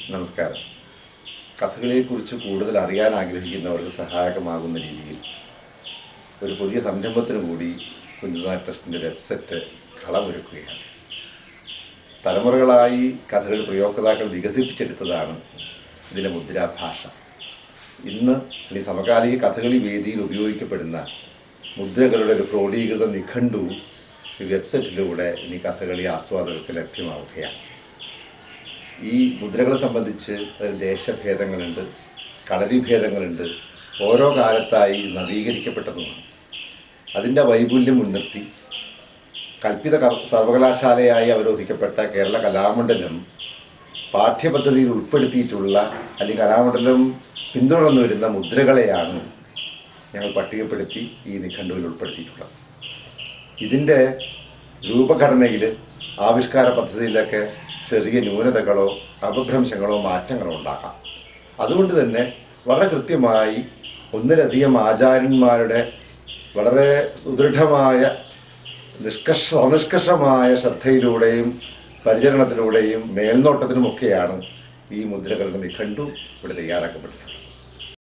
നമസ്കാരം കഥകളിയെക്കുറിച്ച് കൂടുതൽ അറിയാൻ ആഗ്രഹിക്കുന്നവർക്ക് സഹായകമാകുന്ന രീതിയിൽ ഒരു പുതിയ സംരംഭത്തിന് കൂടി കുഞ്ഞുനാട് ട്രസ്റ്റിൻ്റെ വെബ്സൈറ്റ് കളമൊരുക്കുകയാണ് തലമുറകളായി കഥകൾ പ്രയോക്താക്കൾ വികസിപ്പിച്ചെടുത്തതാണ് ഇതിൻ്റെ മുദ്രാഭാഷ ഇന്ന് അല്ലെങ്കിൽ സമകാലിക കഥകളി വേദിയിൽ ഉപയോഗിക്കപ്പെടുന്ന മുദ്രകളുടെ ഒരു ക്രോഡീകൃത നിഘണ്ടു ഈ വെബ്സൈറ്റിലൂടെ ഇനി കഥകളി ആസ്വാദകർക്ക് ലഭ്യമാവുകയാണ് ഈ മുദ്രകളെ സംബന്ധിച്ച് അതിൽ ദേശഭേദങ്ങളുണ്ട് കളരിഭേദങ്ങളുണ്ട് ഓരോ കാലത്തായി നവീകരിക്കപ്പെട്ടതുമാണ് അതിൻ്റെ വൈപുല്യം മുൻനിർത്തി കൽപ്പിത കർ- സർവകലാശാലയായി അവരോധിക്കപ്പെട്ട കേരള കലാമണ്ഡലം പാഠ്യപദ്ധതിയിൽ ഉൾപ്പെടുത്തിയിട്ടുള്ള അല്ലെങ്കിൽ കലാമണ്ഡലം പിന്തുടർന്നു വരുന്ന മുദ്രകളെയാണ് ഞങ്ങൾ പട്ടികപ്പെടുത്തി ഈ നിഘണ്ടുവിൽ ഉൾപ്പെടുത്തിയിട്ടുള്ളത് ഇതിൻ്റെ രൂപഘടനയിൽ ആവിഷ്കാര പദ്ധതിയിലൊക്കെ ചെറിയ ന്യൂനതകളോ അപഭ്രംശങ്ങളോ മാറ്റങ്ങളോ ഉണ്ടാക്കാം അതുകൊണ്ട് തന്നെ വളരെ കൃത്യമായി ഒന്നിലധികം ആചാര്യന്മാരുടെ വളരെ സുദൃഢമായ നിഷ്കർഷ സനിഷ്കർഷമായ ശ്രദ്ധയിലൂടെയും പരിചരണത്തിലൂടെയും മേൽനോട്ടത്തിലുമൊക്കെയാണ് ഈ മുദ്രകളുടെ നിഘണ്ടു ഇവിടെ തയ്യാറാക്കപ്പെട്ടിട്ടുള്ളത്